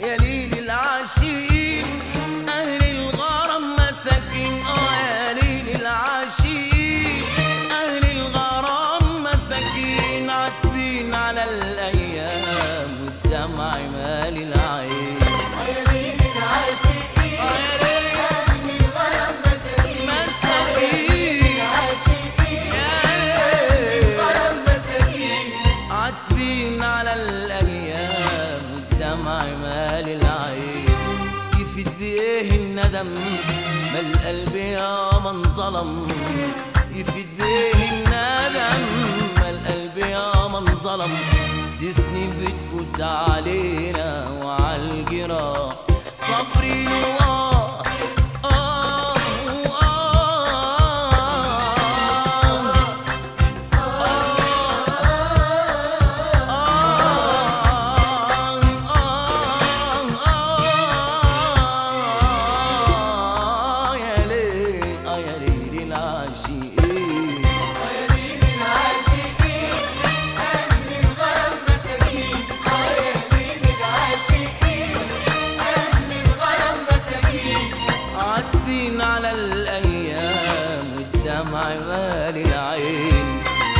يا ليل العاشقين أهل الغرام مساكين آه يا ليل العاشقين أهل الغرام مساكين عاتبين على الأيام والدمع مال العين يا ليل العاشقين آه يا ليل أهل الغرام مساكين مساكين العاشقين يا ليل غرام مساكين عاتبين على الايام والدمع مال العين يفيد بايه الندم ما القلب يا من ظلم يفيد بايه الندم ما القلب يا من ظلم دي سنين بتفوت علينا وعلى الجراح صبري وآه آه وآه يا ليل آه يا ليل العاشقين يا ليل العاشقين أهل الغرام مساكين يا ليل العاشقين أهل الغرام مساكين عاتبين على الأيام والدمع مال العين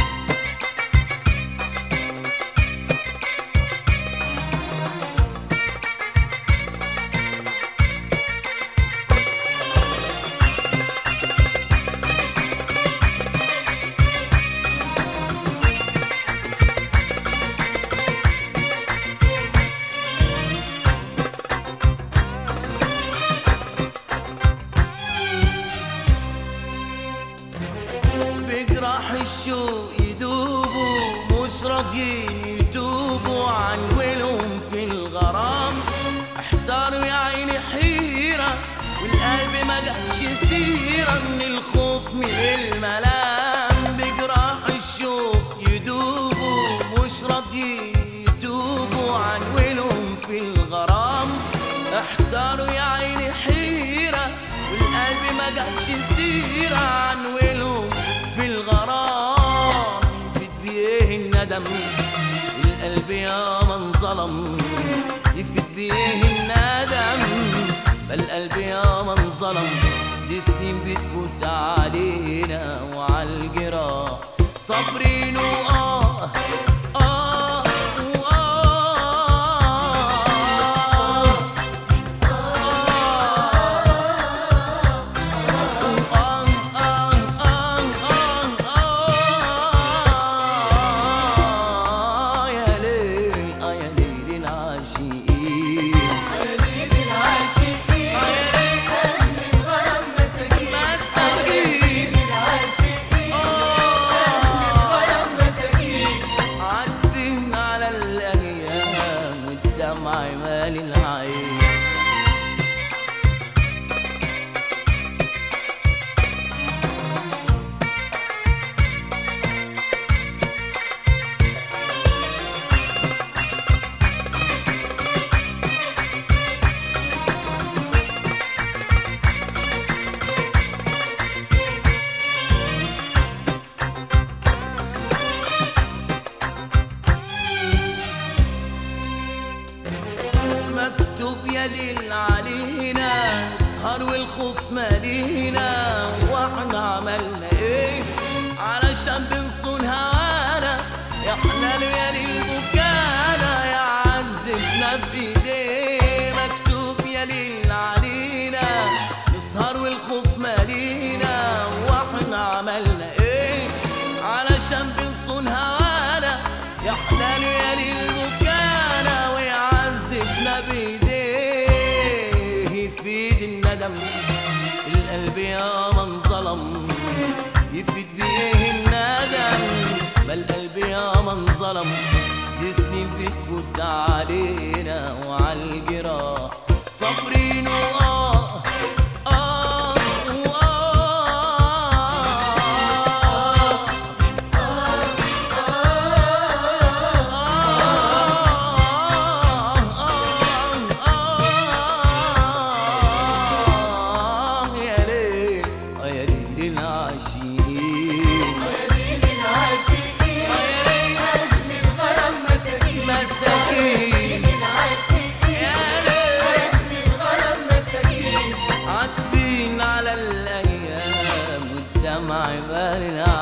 بجراح الشوق يدوبوا مش راضيين يتوبوا عن ولهم في الغرام احتاروا يا عيني حيرة والقلب ما جابش سيرة من الخوف من الملام بجراح الشوق يدوبوا مش راضيين يتوبوا عن ولهم في الغرام احتاروا يا عيني حيرة والقلب ما جابش سيرة عن ولهم في الغرام يفيد بيه الندم القلب يا من ظلم يفيد بيه الندم فالقلب يا من ظلم دي سنين بتفوت علينا وعلى الجراح صابرين وآه آه وآه يا ليل آه يا ليل العاشقين يا ليل العاشقين أهل الغرام مساكين مساكين العاشقين أهل الغرام مساكين عاتبين على الأيام والدمع مال العين مكتوب يا ليل علينا نسهر والخوف مالينا واحنا عملنا ايه علشان بنصون هوانا يا حلال يا ليل بكانا يا عزتنا في ايديه مكتوب يا ليل علينا نسهر والخوف مالينا واحنا عملنا ايه علشان بنصون هوانا يا حلال يا ليل بكانا ويعذبنا بايديه يفيد الندم القلب يا من ظلم يفيد بيه الندم ما القلب يا من ظلم دي سنين بتفوت علينا وعلى الجراح صابرين وآه آه وآه يا ليل يا ليل العاشقين يا ليل العاشقين أهل الغرام مساكين مساكين العاشقين يا ليل عبال العاشقين